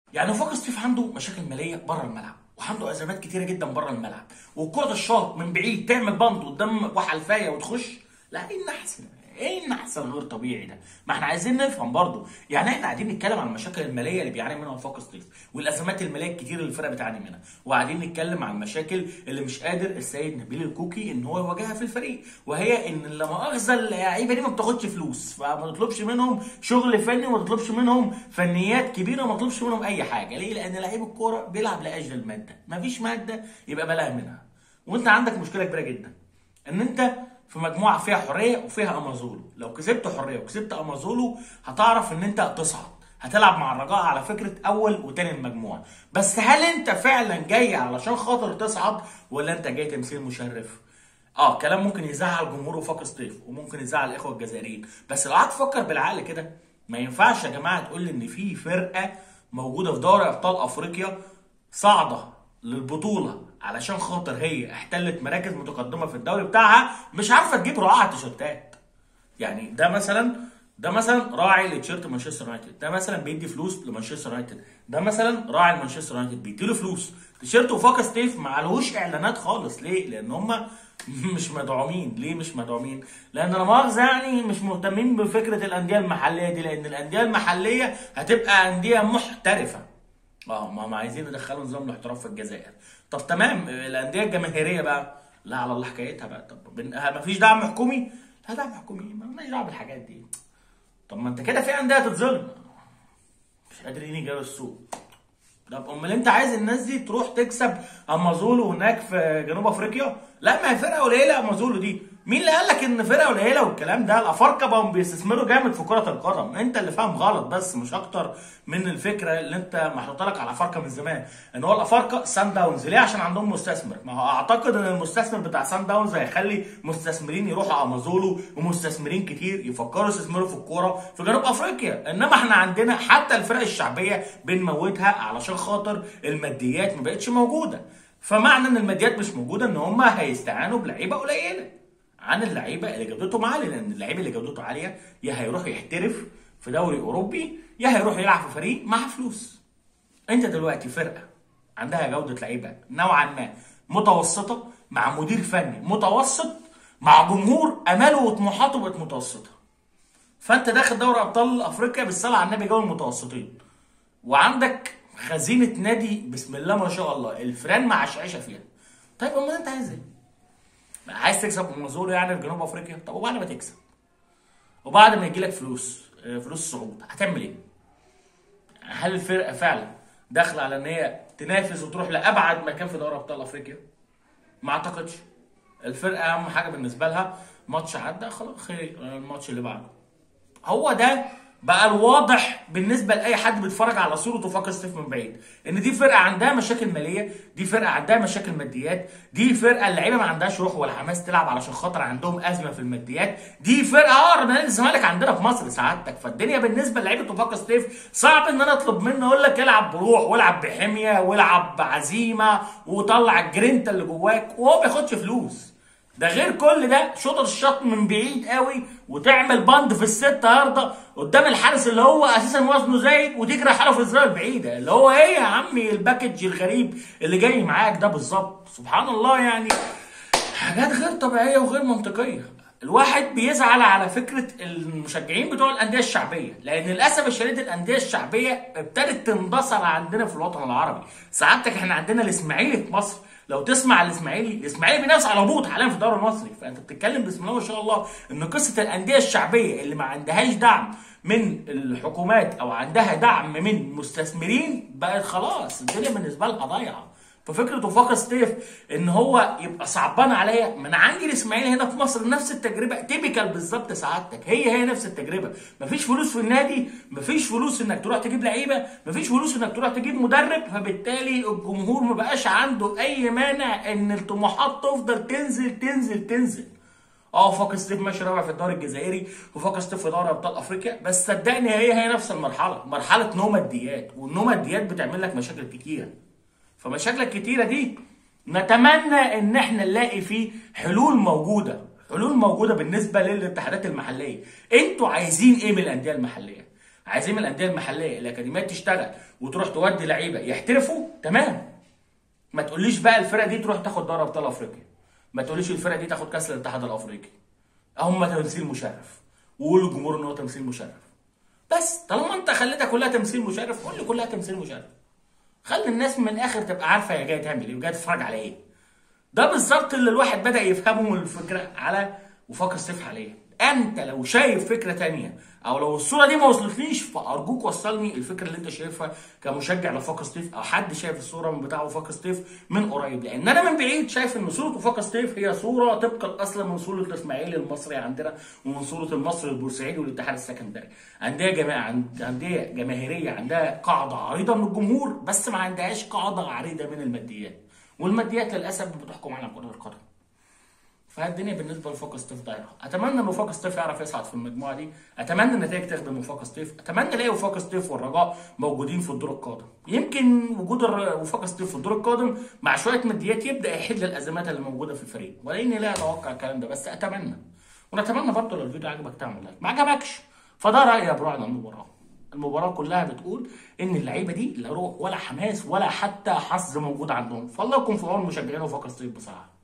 يعني وفاق سطيف عنده مشاكل ماليه بره الملعب وعنده ازمات كتيره جدا بره الملعب والكره الشاط من بعيد تعمل بند قدام وحلفايه وتخش لا ايه النحس ده؟ ايه النحس الغير طبيعي ده؟ ما احنا عايزين نفهم برضه يعني احنا قاعدين نتكلم عن المشاكل الماليه اللي بيعاني منها وفاق سطيف والازمات الماليه الكتير اللي الفرقه بتعاني منها وقاعدين نتكلم عن المشاكل اللي مش قادر السيد نبيل الكوكي ان هو يواجهها في الفريق وهي ان لا مؤاخذه اللعيبه دي ما بتاخدش فلوس فما تطلبش منهم شغل فني وما تطلبش منهم فنيات كبيره وما تطلبش منهم اي حاجه ليه؟ لان لعيب الكوره بيلعب لاجل الماده مفيش ماده يبقى بلاها منها وانت عندك مشكله كبيره جدا ان انت في مجموعه فيها حريه وفيها امازولو لو كسبت حريه وكسبت امازولو هتعرف ان انت تصعد هتلعب مع الرجاء على فكره اول وتاني المجموعه بس هل انت فعلا جاي علشان خاطر تصعد ولا انت جاي تمثيل مشرف اه كلام ممكن يزعل جمهور وفاق سطيف وممكن يزعل الاخوه الجزائريين بس لو قعدت تفكر بالعقل كده ما ينفعش يا جماعه تقول لي ان في فرقه موجوده في دوري ابطال افريقيا صاعده للبطوله علشان خاطر هي احتلت مراكز متقدمه في الدوري بتاعها مش عارفه تجيب رعاة على التيشيرتات يعني ده مثلا ده مثلا راعي لتيشيرت مانشستر يونايتد ده مثلا بيدي فلوس لمانشستر يونايتد ده مثلا راعي لمانشستر يونايتد بيديله فلوس تيشيرت وفاقا ستيف ما عليهوش اعلانات خالص ليه لان هم مش مدعومين ليه مش مدعومين لان لا مؤاخذه يعني مش مهتمين بفكره الانديه المحليه دي لان الانديه المحليه هتبقى انديه محترفه اه ما هم عايزين يدخلوا نظام الاحتراف في الجزائر طب تمام الانديه الجماهيريه بقى لا على الله حكايتها بقى طب بن- ما فيش دعم حكومي لا دعم حكومي ما لناش دعوه بالحاجات دي طب ما انت كده في انديه تتظلم مش قادرين يجاروا السوق طب امال انت عايز الناس دي تروح تكسب امازولو هناك في جنوب افريقيا لا ما هي فرقه قليله امازولو دي مين اللي قال لك ان فرقه قليله والكلام ده الافارقه بقوا بيستثمروا جامد في كره القدم انت اللي فاهم غلط بس مش اكتر من الفكره اللي انت محطوطه لك على الافارقه من زمان ان هو الافارقه سان داونز ليه عشان عندهم مستثمر ما هو اعتقد ان المستثمر بتاع سان داونز هيخلي مستثمرين يروحوا امازولو ومستثمرين كتير يفكروا يستثمروا في الكوره في جنوب افريقيا انما احنا عندنا حتى الفرق الشعبيه بنموتها علشان خاطر الماديات ما بقتش موجوده فمعنى ان الماديات مش موجوده ان هم هيستعانوا بلعيبه قليله عن اللعيبه اللي جودتهم عاليه لان اللعيب اللي جودته عاليه يا هيروح يحترف في دوري اوروبي يا هيروح يلعب في فريق معاه فلوس انت دلوقتي فرقه عندها جوده لعيبه نوعا ما متوسطه مع مدير فني متوسط مع جمهور اماله وطموحاته بقت متوسطه فانت داخل دوري ابطال افريقيا بالصلاه على النبي جو المتوسطين وعندك خزينه نادي بسم الله ما شاء الله الفران مع شعيشه فيها طيب امال انت عايز ايه؟ عايز تكسب منظور يعني في جنوب افريقيا طب وبعد ما تكسب وبعد ما يجي لك فلوس آه، فلوس الصعود هتعمل ايه؟ هل الفرقه فعلا داخله على ان هي تنافس وتروح لابعد مكان في دوري ابطال افريقيا؟ ما اعتقدش الفرقه اهم حاجه بالنسبه لها ماتش عدى خلاص خير الماتش اللي بعده هو ده بقى الواضح بالنسبه لاي حد بيتفرج على صوره وفاق ستيف من بعيد ان دي فرقه عندها مشاكل ماليه دي فرقه عندها مشاكل ماديات دي فرقه اللعيبه ما عندهاش روح ولا حماس تلعب علشان خاطر عندهم ازمه في الماديات دي فرقه اقرب نادي الزمالك عندنا في مصر سعادتك فالدنيا بالنسبه للعيبه وفاق ستيف صعب ان انا اطلب منه اقول لك العب بروح والعب بحميه والعب بعزيمه وطلع الجرينتا اللي جواك وهو ما بياخدش فلوس ده غير كل ده شوط الشط من بعيد قوي وتعمل بند في الستة ياردة قدام الحارس اللي هو اساسا وزنه زايد وتجري حاله في الزاويه البعيده اللي هو ايه يا عمي الباكج الغريب اللي جاي معاك ده بالظبط سبحان الله يعني حاجات غير طبيعيه وغير منطقيه الواحد بيزعل على فكره المشجعين بتوع الانديه الشعبيه لان للاسف الشديد الانديه الشعبيه ابتدت تندثر عندنا في الوطن العربي سعادتك احنا عندنا الاسماعيلي في مصر لو تسمع الاسماعيلي الاسماعيلي بينافس على هبوط حاليا في الدوري المصري فانت بتتكلم بسم الله ما شاء الله ان قصه الانديه الشعبيه اللي ما عندهاش دعم من الحكومات او عندها دعم من مستثمرين بقت خلاص الدنيا بالنسبه لها ضايعه ففكره وفاق ستيف ان هو يبقى صعبان عليا من عندي الاسماعيلي هنا في مصر نفس التجربه تيبيكال بالظبط سعادتك هي هي نفس التجربه مفيش فلوس في النادي مفيش فلوس انك تروح تجيب لعيبه مفيش فلوس انك تروح تجيب مدرب فبالتالي الجمهور ما بقاش عنده اي مانع ان الطموحات تفضل تنزل تنزل تنزل اه وفاق ستيف ماشي رابع في الدوري الجزائري وفاق ستيف في دوري ابطال افريقيا بس صدقني هي هي نفس المرحله مرحله نوماديات والنوماديات بتعمل لك مشاكل كتيره فمشاكل الكتيره دي نتمنى ان احنا نلاقي فيه حلول موجوده حلول موجوده بالنسبه للاتحادات المحليه انتوا عايزين ايه من الانديه المحليه عايزين من الانديه المحليه الاكاديميات تشتغل وتروح تودي لعيبه يحترفوا تمام ما تقوليش بقى الفرقه دي تروح تاخد دوري ابطال افريقيا ما تقوليش الفرقه دي تاخد كاس الاتحاد الافريقي هم تمثيل مشرف وقول للجمهور ان هو تمثيل مشرف بس طالما انت خليتها كلها تمثيل مشرف قول لي كلها تمثيل مشرف خلي الناس من الاخر تبقى عارفه هي جايه تعمل ايه وجايه تتفرج على ايه ده بالظبط اللي الواحد بدا يفهمه من الفكره على وفاق السيف حاليا انت لو شايف فكره تانية او لو الصوره دي ما وصلتليش فارجوك وصلني الفكره اللي انت شايفها كمشجع لوفاق ستيف او حد شايف الصوره من بتاع وفاق ستيف من قريب لان انا من بعيد شايف ان صوره وفاق ستيف هي صوره طبقا الاصل من صوره الاسماعيلي المصري عندنا ومن صوره المصري البورسعيدي والاتحاد السكندري انديه جماعه انديه جماهيريه عندها قاعده عريضه من الجمهور بس ما عندهاش قاعده عريضه من الماديات والماديات للاسف بتحكم على كره القدم فالدنيا بالنسبه لفوق ستيف دايره اتمنى ان وفاق ستيف يعرف يصعد في المجموعه دي اتمنى النتائج تخدم وفاق ستيف اتمنى الاقي وفاق ستيف والرجاء موجودين في الدور القادم يمكن وجود الر- وفاق ستيف في الدور القادم مع شويه ماديات يبدا يحل الازمات اللي موجوده في الفريق ولاني لا اتوقع الكلام ده بس اتمنى ونتمنى برضه لو الفيديو عجبك تعمل لايك ما عجبكش فده رايي يا برو عن المباراه المباراه كلها بتقول ان اللعيبه دي لا روح ولا حماس ولا حتى حظ موجود عندهم فالله يكون في عون مشجعين وفاق ستيف بصراحه